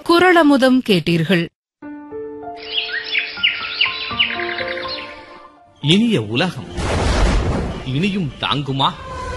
குரளமுதம் கேட்டீர்கள் இனிய உலகம் இனியும் தாங்குமா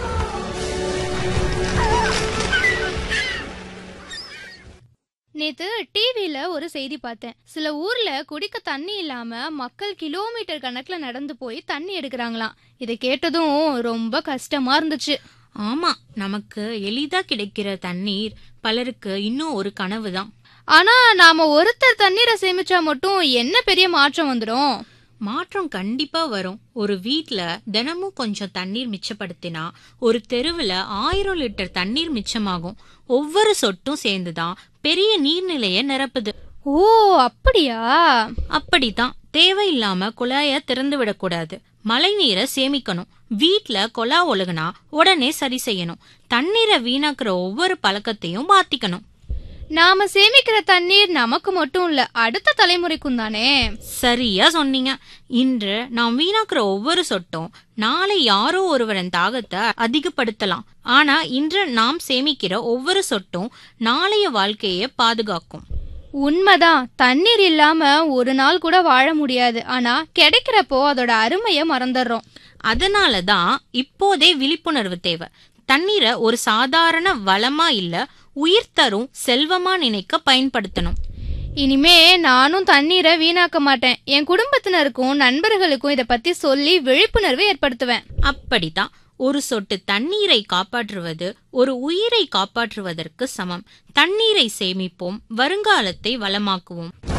நேத்து டிவில ஒரு செய்தி பார்த்தேன் சில ஊர்ல குடிக்க தண்ணி இல்லாம மக்கள் கிலோமீட்டர் கணக்குல நடந்து போய் தண்ணி எடுக்கிறாங்களாம் இதை கேட்டதும் ரொம்ப கஷ்டமா இருந்துச்சு ஆமா நமக்கு எளிதா கிடைக்கிற தண்ணீர் பலருக்கு இன்னும் ஒரு கனவு தான் ஆனா நாம ஒருத்தர் தண்ணீரை சேமிச்சா மட்டும் என்ன பெரிய மாற்றம் வந்துடும் மாற்றம் கண்டிப்பா வரும் ஒரு வீட்ல தினமும் கொஞ்சம் தண்ணீர் மிச்சப்படுத்தினா ஒரு தெருவுல ஆயிரம் லிட்டர் தண்ணீர் மிச்சமாகும் ஒவ்வொரு சொட்டும் சேர்ந்துதான் பெரிய நீர்நிலைய நிரப்புது ஓ அப்படியா அப்படித்தான் தேவையில்லாம குழாய திறந்து விடக்கூடாது மழை நீரை சேமிக்கணும் வீட்ல கொலா ஒழுகுனா உடனே சரி செய்யணும் தண்ணீரை வீணாக்குற ஒவ்வொரு பழக்கத்தையும் மாத்திக்கணும் நாம சேமிக்கிற தண்ணீர் நமக்கு மட்டும் இல்ல அடுத்த தலைமுறைக்கும் தானே சரியா சொன்னீங்க இன்று நாம் வீணாக்குற ஒவ்வொரு சொட்டும் நாளை யாரோ ஒருவரின் தாகத்தை அதிகப்படுத்தலாம் ஆனா இன்று நாம் சேமிக்கிற ஒவ்வொரு சொட்டும் நாளைய வாழ்க்கையை பாதுகாக்கும் உண்மைதான் தண்ணீர் இல்லாம ஒரு நாள் கூட வாழ முடியாது ஆனா கிடைக்கிறப்போ அதோட அருமைய மறந்துடுறோம் அதனால தான் இப்போதே விழிப்புணர்வு தேவை தண்ணீரை ஒரு சாதாரண வளமா இல்ல உயிர் தரும் செல்வமா நினைக்க பயன்படுத்தணும் இனிமே நானும் தண்ணீரை வீணாக்க மாட்டேன் என் குடும்பத்தினருக்கும் நண்பர்களுக்கும் இத பத்தி சொல்லி விழிப்புணர்வு ஏற்படுத்துவேன் அப்படித்தான் ஒரு சொட்டு தண்ணீரை காப்பாற்றுவது ஒரு உயிரை காப்பாற்றுவதற்கு சமம் தண்ணீரை சேமிப்போம் வருங்காலத்தை வளமாக்குவோம்